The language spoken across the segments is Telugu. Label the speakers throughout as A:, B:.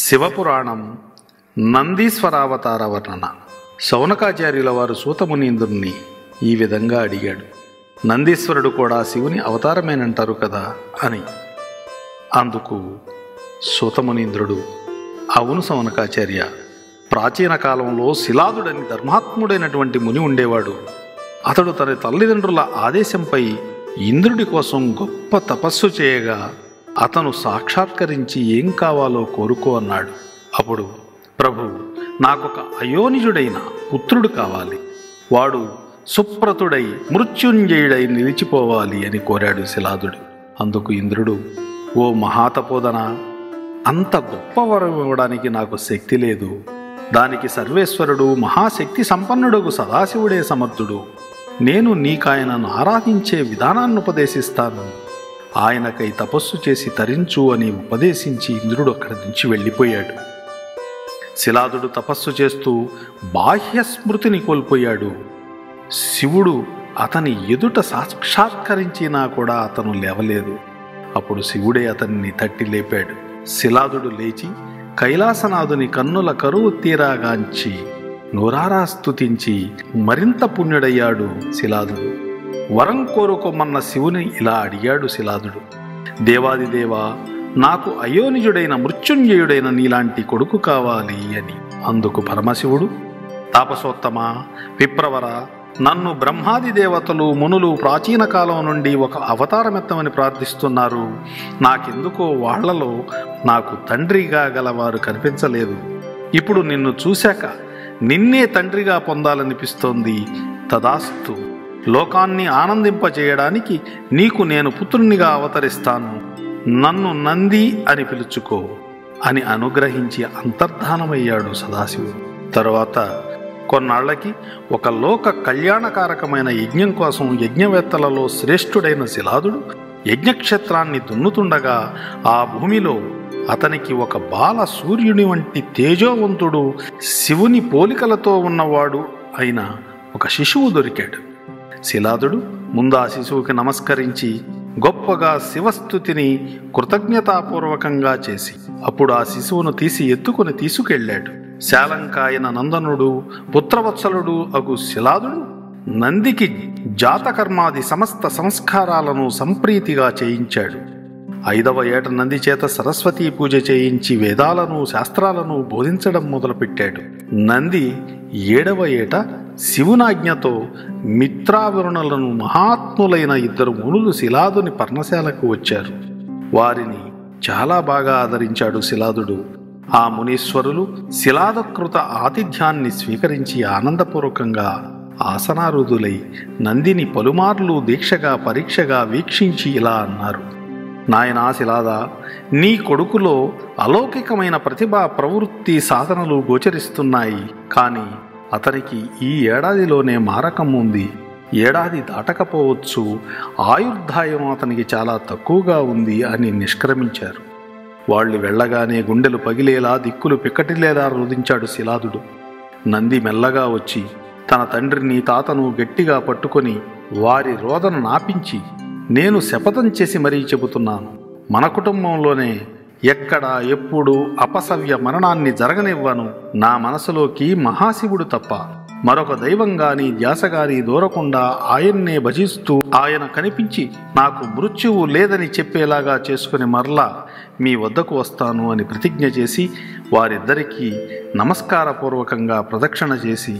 A: శివపురాణం నందీశ్వరావతార వర్ణన శౌనకాచార్యుల వారు సూతమునీంద్రుణ్ణి ఈ విధంగా అడిగాడు నందీశ్వరుడు కూడా శివుని అవతారమేనంటారు కదా అని అందుకు సూతమునీంద్రుడు అవును శౌనకాచార్య ప్రాచీన కాలంలో శిలాదుడని ధర్మాత్ముడైనటువంటి ముని ఉండేవాడు అతడు తన తల్లిదండ్రుల ఆదేశంపై ఇంద్రుడి కోసం గొప్ప తపస్సు చేయగా అతను సాక్షాత్కరించి ఏం కావాలో కోరుకో అన్నాడు అప్పుడు ప్రభు నాకొక అయోనిజుడైన పుత్రుడు కావాలి వాడు సుప్రతుడై మృత్యుంజయుడై నిలిచిపోవాలి అని కోరాడు శిలాదుడు అందుకు ఇంద్రుడు ఓ మహాతపోదన అంత గొప్ప వరం ఇవ్వడానికి నాకు శక్తి లేదు దానికి సర్వేశ్వరుడు మహాశక్తి సంపన్నుడుగు సదాశివుడే సమర్థుడు నేను నీకాయనను ఆరాధించే విధానాన్ని ఉపదేశిస్తాను ఆయనకై తపస్సు చేసి తరించు అని ఉపదేశించి ఇంద్రుడు అక్కడి నుంచి వెళ్ళిపోయాడు శిలాదుడు తపస్సు చేస్తూ బాహ్య స్మృతిని కోల్పోయాడు శివుడు అతని ఎదుట సాక్షాత్కరించినా కూడా అతను లేవలేదు అప్పుడు శివుడే అతన్ని తట్టి లేపాడు శిలాదుడు లేచి కైలాసనాథుని కన్నుల కరువు తీరాగాంచి నోరారా స్తుతించి మరింత పుణ్యుడయ్యాడు శిలాదుడు వరం కోరుకోమన్న శివుని ఇలా అడిగాడు శిలాదుడు దేవాదిదేవా నాకు అయోనిజుడైన మృత్యుంజయుడైన నీలాంటి కొడుకు కావాలి అని అందుకు పరమశివుడు తాపసోత్తమ విప్రవర నన్ను బ్రహ్మాది దేవతలు మునులు ప్రాచీన కాలం నుండి ఒక అవతారమెత్తమని ప్రార్థిస్తున్నారు నాకెందుకో వాళ్లలో నాకు తండ్రిగా గలవారు కనిపించలేదు ఇప్పుడు నిన్ను చూశాక నిన్నే తండ్రిగా పొందాలనిపిస్తోంది తదాస్తు లోకాన్ని ఆనందింపచేయడానికి నీకు నేను పుత్రునిగా అవతరిస్తాను నన్ను నంది అని పిలుచుకో అని అనుగ్రహించి అంతర్ధానమయ్యాడు సదాశివుడు తరువాత కొన్నాళ్లకి ఒక లోక కళ్యాణకారకమైన యజ్ఞం కోసం యజ్ఞవేత్తలలో శ్రేష్ఠుడైన శిలాదుడు యజ్ఞక్షేత్రాన్ని దున్నుతుండగా ఆ భూమిలో అతనికి ఒక బాల సూర్యుని వంటి తేజోవంతుడు శివుని పోలికలతో ఉన్నవాడు అయిన ఒక శిశువు దొరికాడు శిలాదుడు ముందు ఆ శిశువుకి నమస్కరించి గొప్పగా శివస్థుతిని కృతజ్ఞతాపూర్వకంగా చేసి అప్పుడు ఆ శిశువును తీసి ఎత్తుకుని తీసుకెళ్ళాడు శాలంకాయన నందనుడు పుత్రవత్సలుడు అగు శిలాదుడు నందికి జాతకర్మాది సమస్త సంస్కారాలను సంప్రీతిగా చేయించాడు ఐదవ ఏట నంది చేత సరస్వతీ పూజ చేయించి వేదాలను శాస్త్రాలను బోధించడం మొదలుపెట్టాడు నంది ఏడవ ఏట శివునాజ్ఞతో మిత్రావరుణులను మహాత్ములైన ఇద్దరు మునులు శిలాదుని పర్ణశాలకు వచ్చారు వారిని చాలా బాగా ఆదరించాడు శిలాదుడు ఆ మునీశ్వరులు శిలాదకృత ఆతిథ్యాన్ని స్వీకరించి ఆనందపూర్వకంగా ఆసనారుదులై నందిని పలుమార్లు దీక్షగా పరీక్షగా వీక్షించి ఇలా అన్నారు నాయనా శిలాద నీ కొడుకులో అలౌకికమైన ప్రతిభ ప్రవృత్తి సాధనలు గోచరిస్తున్నాయి కానీ అతనికి ఈ ఏడాదిలోనే మారకం ఉంది ఏడాది దాటకపోవచ్చు ఆయుర్దాయం అతనికి చాలా తక్కువగా ఉంది అని నిష్క్రమించారు వాళ్ళు వెళ్ళగానే గుండెలు పగిలేలా దిక్కులు పిక్కటిలేలా రోధించాడు శిలాదుడు నంది మెల్లగా వచ్చి తన తండ్రిని తాతను గట్టిగా పట్టుకొని వారి రోదన నాపించి నేను శపథం చేసి మరీ చెబుతున్నాను మన కుటుంబంలోనే ఎక్కడ ఎప్పుడు అపసవ్య మరణాన్ని జరగనివ్వను నా మనసులోకి మహాశివుడు తప్ప మరొక దైవం గాని ధ్యాస గాని దూరకుండా ఆయన్నే భజిస్తూ ఆయన కనిపించి నాకు మృత్యువు లేదని చెప్పేలాగా చేసుకుని మరలా మీ వద్దకు వస్తాను అని ప్రతిజ్ఞ చేసి వారిద్దరికీ నమస్కారపూర్వకంగా ప్రదక్షిణ చేసి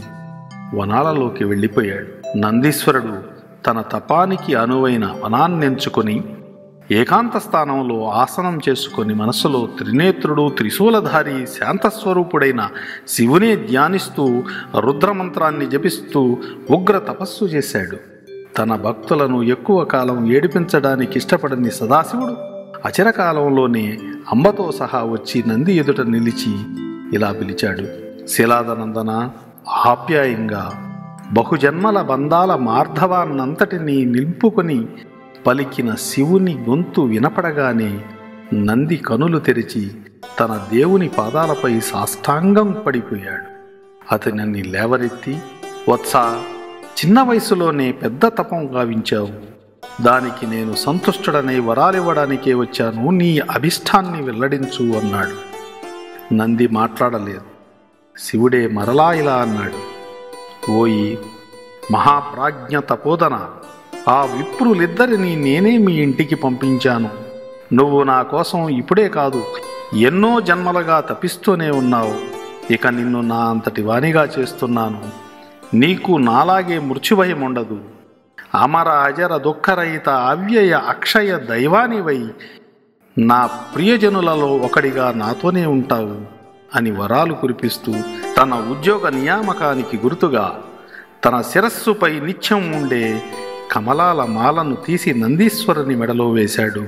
A: వనాలలోకి వెళ్ళిపోయాడు నందీశ్వరుడు తన తపానికి అనువైన వనాన్నెంచుకొని ఏకాంత స్థానంలో ఆసనం చేసుకొని మనస్సులో త్రినేత్రుడు త్రిశూలధారి శాంతస్వరూపుడైన శివునే ధ్యానిస్తూ రుద్రమంత్రాన్ని జపిస్తూ ఉగ్ర తపస్సు చేశాడు తన భక్తులను ఎక్కువ కాలం ఏడిపించడానికి ఇష్టపడని సదాశివుడు అచిరకాలంలోనే అంబతో సహా వచ్చి నంది ఎదుట నిలిచి ఇలా పిలిచాడు శిలాదనందన ఆప్యాయంగా బహుజన్మల బంధాల మార్ధవాన్నంతటినీ నింపుకొని పలికిన శివుని గొంతు వినపడగానే నంది కనులు తెరిచి తన దేవుని పాదాలపై సాష్టాంగం పడిపోయాడు అతనిని లేవరెత్తి వత్సా చిన్న వయసులోనే పెద్ద తపం గావించావు దానికి నేను సంతుష్టుడనై వరాలివ్వడానికే వచ్చాను నీ అభిష్టాన్ని వెల్లడించు అన్నాడు నంది మాట్లాడలేదు శివుడే మరలా ఇలా అన్నాడు ఓయి మహాప్రాజ్ఞ తపోదన ఆ విప్రులిద్దరిని నేనే మీ ఇంటికి పంపించాను నువ్వు నా కోసం ఇప్పుడే కాదు ఎన్నో జన్మలుగా తపిస్తూనే ఉన్నావు ఇక నిన్ను నా అంతటి వానిగా చేస్తున్నాను నీకు నాలాగే మృత్యుభయం ఉండదు అమర అజర దుఃఖరహిత అవ్యయ అక్షయ దైవానివై నా ప్రియజనులలో ఒకడిగా నాతోనే ఉంటావు అని వరాలు కురిపిస్తూ తన ఉద్యోగ నియామకానికి గుర్తుగా తన శిరస్సుపై నిత్యం ఉండే కమలాల మాలను తీసి నందీశ్వరుని మెడలో వేశాడు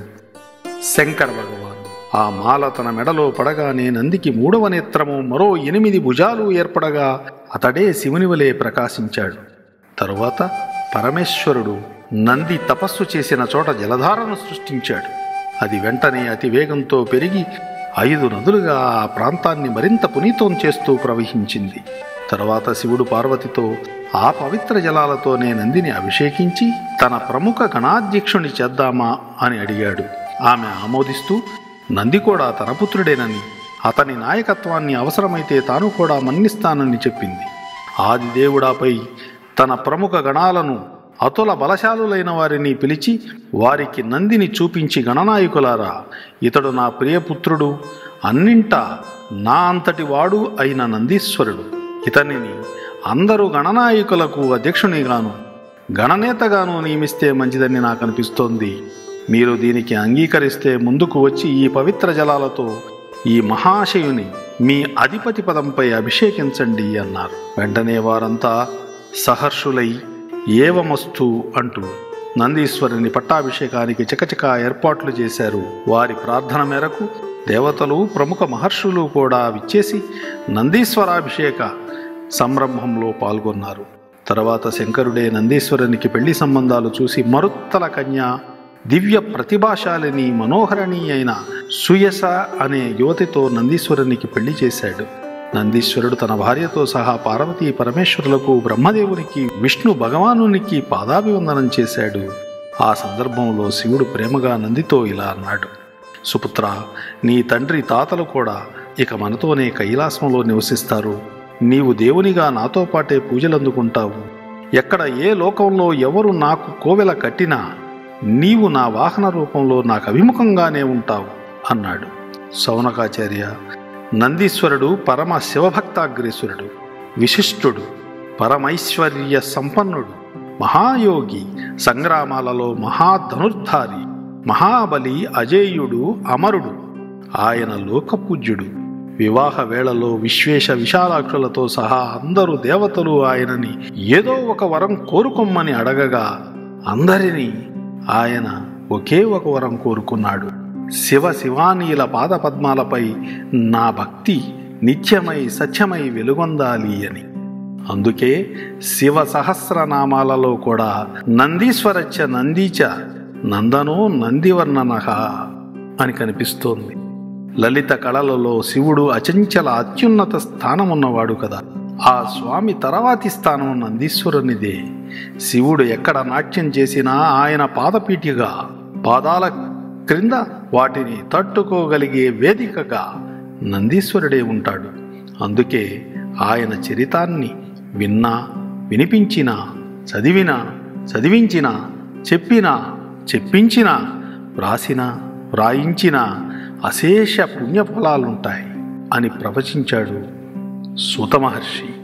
A: శంకర భగవాన్ ఆ మాల తన మెడలో పడగానే నందికి మూడవ నేత్రము మరో ఎనిమిది భుజాలు ఏర్పడగా అతడే శివుని వలె ప్రకాశించాడు తరువాత పరమేశ్వరుడు నంది తపస్సు చేసిన చోట జలధారను సృష్టించాడు అది వెంటనే అతి వేగంతో పెరిగి ఐదు నదులుగా ఆ ప్రాంతాన్ని మరింత పునీతం చేస్తూ ప్రవహించింది తర్వాత శివుడు పార్వతితో ఆ పవిత్ర జలాలతోనే నందిని అభిషేకించి తన ప్రముఖ గణాధ్యక్షుని చేద్దామా అని అడిగాడు ఆమె ఆమోదిస్తూ నంది కూడా తన పుత్రుడేనని అతని నాయకత్వాన్ని అవసరమైతే తాను కూడా మన్నిస్తానని చెప్పింది ఆదిదేవుడాపై తన ప్రముఖ గణాలను అతుల బలశాలులైన వారిని పిలిచి వారికి నందిని చూపించి గణనాయకులారా ఇతడు నా ప్రియపుత్రుడు అన్నింటా నా అంతటి వాడు అయిన నందీశ్వరుడు ఇతనిని అందరూ గణనాయకులకు అధ్యక్షునిగాను గణనేతగాను నియమిస్తే మంచిదని నాకు అనిపిస్తోంది మీరు దీనికి అంగీకరిస్తే ముందుకు వచ్చి ఈ పవిత్ర జలాలతో ఈ మహాశయుని మీ అధిపతి పదంపై అభిషేకించండి అన్నారు వెంటనే వారంతా సహర్షులై ఏవమస్తు అంటూ నందీశ్వరుని పట్టాభిషేకానికి చకచకా ఏర్పాట్లు చేశారు వారి ప్రార్థన మేరకు దేవతలు ప్రముఖ మహర్షులు కూడా విచ్చేసి నందీశ్వరాభిషేక సంరంభంలో పాల్గొన్నారు తర్వాత శంకరుడే నందీశ్వరునికి పెళ్లి సంబంధాలు చూసి మరుత్తల కన్య దివ్య ప్రతిభాశాలిని మనోహరణి అయిన సుయస అనే యువతితో నందీశ్వరునికి పెళ్లి చేశాడు నందీశ్వరుడు తన భార్యతో సహా పార్వతీ పరమేశ్వరులకు బ్రహ్మదేవునికి విష్ణు భగవానునికి పాదాభివందనం చేశాడు ఆ సందర్భంలో శివుడు ప్రేమగా నందితో ఇలా అన్నాడు సుపుత్ర నీ తండ్రి తాతలు కూడా ఇక మనతోనే కైలాసంలో నివసిస్తారు నీవు దేవునిగా నాతో పాటే పూజలు అందుకుంటావు ఎక్కడ ఏ లోకంలో ఎవరు నాకు కోవెల కట్టినా నీవు నా వాహన రూపంలో నాకు అభిముఖంగానే ఉంటావు అన్నాడు సౌనకాచార్య నందీశ్వరుడు పరమ శివభక్తాగ్రేసురుడు విశిష్టుడు పరమైశ్వర్య సంపన్నుడు మహాయోగి సంగ్రామాలలో మహాధనుర్ధారి మహాబలి అజేయుడు అమరుడు ఆయన లోకపూజ్యుడు వివాహ వేళలో విశ్వేశ విశాలాక్షులతో సహా అందరూ దేవతలు ఆయనని ఏదో ఒక వరం కోరుకోమ్మని అడగగా అందరినీ ఆయన ఒకే ఒక వరం కోరుకున్నాడు శివ శివానీల పాదపద్మాలపై నా భక్తి నిత్యమై సత్యమై వెలుగొందాలి అని అందుకే శివ సహస్రనామాలలో కూడా నందీశ్వరచ్చ నందీచ నందనో నందివర్ణనః అని కనిపిస్తోంది లలిత కళలలో శివుడు అచంచల అత్యున్నత స్థానమున్నవాడు కదా ఆ స్వామి తర్వాతి స్థానం నందీశ్వరునిదే శివుడు ఎక్కడ నాట్యం చేసినా ఆయన పాదపీఠిగా పాదాల క్రింద వాటిని తట్టుకోగలిగే వేదికగా నందీశ్వరుడే ఉంటాడు అందుకే ఆయన చరితాన్ని విన్నా వినిపించినా చదివినా చదివించినా చెప్పినా చెప్పించినా వ్రాసినా వ్రాయించినా అశేష పుణ్యఫలాలుంటాయి అని ప్రవచించాడు సూత మహర్షి